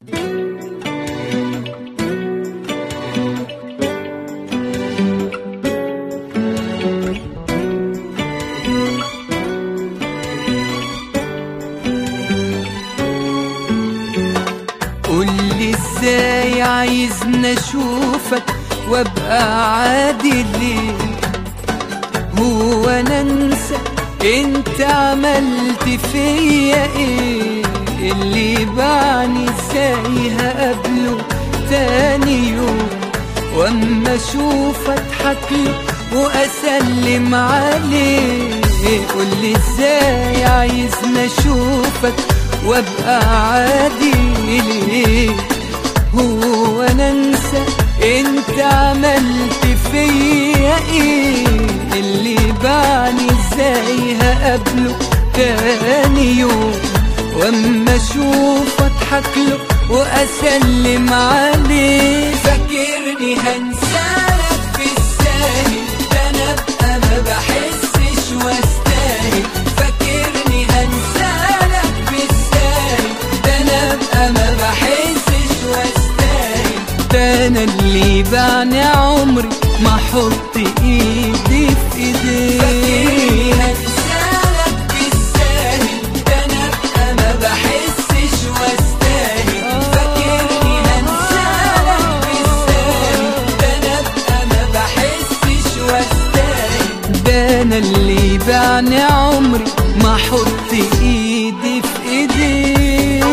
قولي ازاي عايزني اشوفك وابقى عادي ليه هو انا انسى انت عملت فيا ايه اللي بعني ازاي هقابله تاني يوم واما اشوف اضحك له واسلم عليه قولي ازاي عايزني اشوفك وابقى عادي ليه هو انا انسى انت عملت فيا ايه اللي بعني ازاي هقابله تاني يوم واما اشوف اضحك له واسلم عليه فاكرني هنسالك بالساهل ده انا ابقى ما بحسش واستاهل فاكرني هنسالك بالساهل ده انا ابقى ما بحسش واستاهل ده انا اللي بعني عمري ما احط ايدي في ايديك فاكرني هنسالك بالساهل ده انا ابقى ما بحسش واستاهل فاكرني هنسالك بالساهل ده انا ابقى ما بحسش واستاهل ده انا اللي بعني عمري ما احط ايدي في ايديك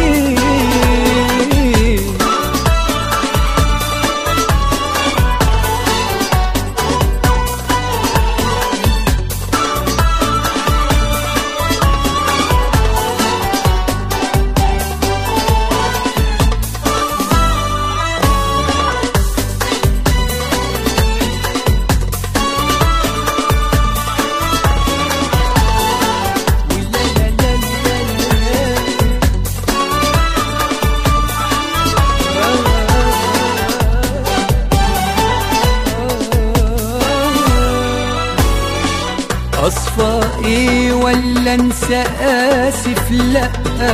اصفى ايه ولا انسى اسف لا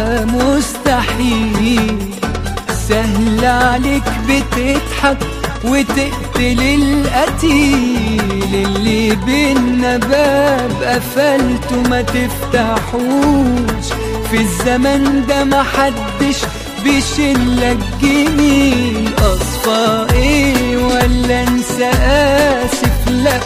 مستحيل سهل عليك بتضحك وتقتل القتيل اللي بينا باب قفلته ما تفتحوش في الزمن ده محدش بيشلك جميل اصفى ايه ولا انسى اسف لا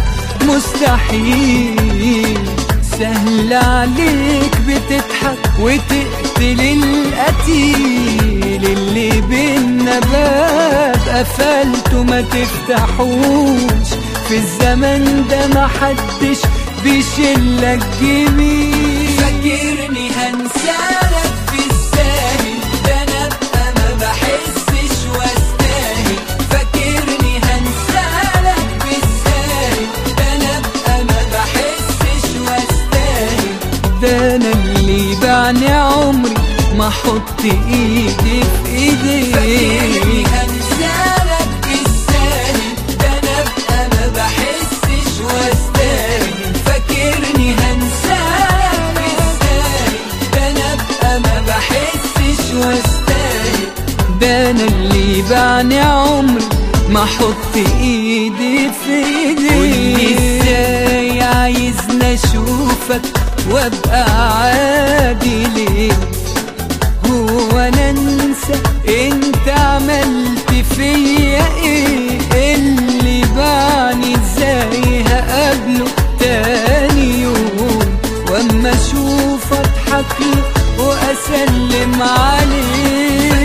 مستحيل سهل عليك بتضحك وتقتل القتيل اللي بينا باب قفلته ما تفتحوش في الزمن ده محدش بيشلك جميل فاكرني هنسالك في الساهل ده انا ابقى ما بحسش واستاهل فاكرني هنسالك في الساهل ده انا ابقى ما بحسش واستاهل ده انا اللي بعني عمري ما احط ايدي في ايديك فاكرني هنسالك في الساهل ده انا ابقى ما بحسش واستاهل فاكرني هنسالك في الساهل ده انا ابقى ما بحسش واستاهل ده انا اللي بعني عمري ما احط ايدي في ايديك قولي ازاي عايزني اشوفك وابقى عادي ليه هو انا انسى انت عملت فيا ايه اللي بعني ازاي هقابله تاني يوم واما اشوف اضحك له واسلم عليه